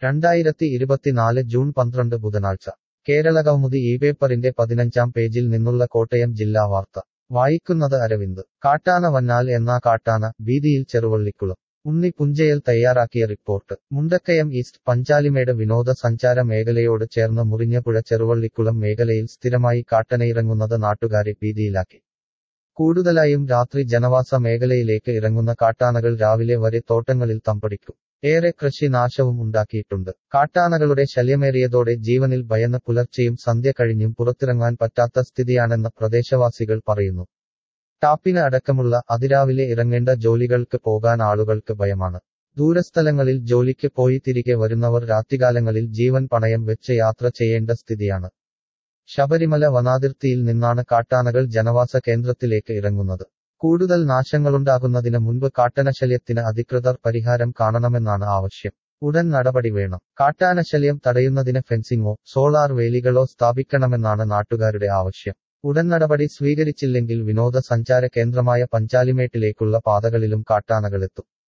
രണ്ടായിരത്തി ഇരുപത്തിനാല് ജൂൺ പന്ത്രണ്ട് ബുധനാഴ്ച കേരളകൗമുദി ഈ പേപ്പറിന്റെ പതിനഞ്ചാം പേജിൽ നിന്നുള്ള കോട്ടയം ജില്ലാ വാർത്ത വായിക്കുന്നത് അരവിന്ദ് കാട്ടാന വന്നാൽ എന്നാ കാട്ടാന ഭീതിയിൽ ചെറുവള്ളിക്കുളം ഉണ്ണി പുഞ്ചയൽ തയ്യാറാക്കിയ റിപ്പോർട്ട് മുണ്ടക്കയം ഈസ്റ്റ് പഞ്ചാലിമേട് വിനോദസഞ്ചാര മേഖലയോട് ചേർന്ന് മുറിഞ്ഞപുഴ ചെറുവള്ളിക്കുളം മേഖലയിൽ സ്ഥിരമായി കാട്ടനയിറങ്ങുന്നത് നാട്ടുകാരെ ഭീതിയിലാക്കി കൂടുതലായും രാത്രി ജനവാസ മേഖലയിലേക്ക് ഇറങ്ങുന്ന കാട്ടാനകൾ രാവിലെ വരെ തോട്ടങ്ങളിൽ തമ്പടിക്കും ഏറെ കൃഷി നാശവും ഉണ്ടാക്കിയിട്ടുണ്ട് കാട്ടാനകളുടെ ശല്യമേറിയതോടെ ജീവനിൽ ഭയന്ന് പുലർച്ചെയും സന്ധ്യ കഴിഞ്ഞും പുറത്തിറങ്ങാൻ പറ്റാത്ത സ്ഥിതിയാണെന്ന് പ്രദേശവാസികൾ പറയുന്നു ടാപ്പിന് അടക്കമുള്ള അതിരാവിലെ ഇറങ്ങേണ്ട ജോലികൾക്ക് പോകാൻ ആളുകൾക്ക് ഭയമാണ് ദൂരസ്ഥലങ്ങളിൽ ജോലിക്ക് പോയി തിരികെ വരുന്നവർ രാത്രികാലങ്ങളിൽ ജീവൻ പണയം വെച്ച് യാത്ര ചെയ്യേണ്ട സ്ഥിതിയാണ് ശബരിമല വനാതിർത്തിയിൽ നിന്നാണ് കാട്ടാനകൾ ജനവാസ കേന്ദ്രത്തിലേക്ക് ഇറങ്ങുന്നത് കൂടുതൽ നാശങ്ങളുണ്ടാകുന്നതിന് മുൻപ് കാട്ടനശല്യത്തിന് അധികൃതർ പരിഹാരം കാണണമെന്നാണ് ആവശ്യം ഉടൻ നടപടി വേണം കാട്ടാനശല്യം തടയുന്നതിന് ഫെൻസിങ്ങോ സോളാർ വേലികളോ സ്ഥാപിക്കണമെന്നാണ് നാട്ടുകാരുടെ ആവശ്യം ഉടൻ നടപടി സ്വീകരിച്ചില്ലെങ്കിൽ വിനോദസഞ്ചാര കേന്ദ്രമായ പഞ്ചാലിമേട്ടിലേക്കുള്ള പാതകളിലും കാട്ടാനകളെത്തും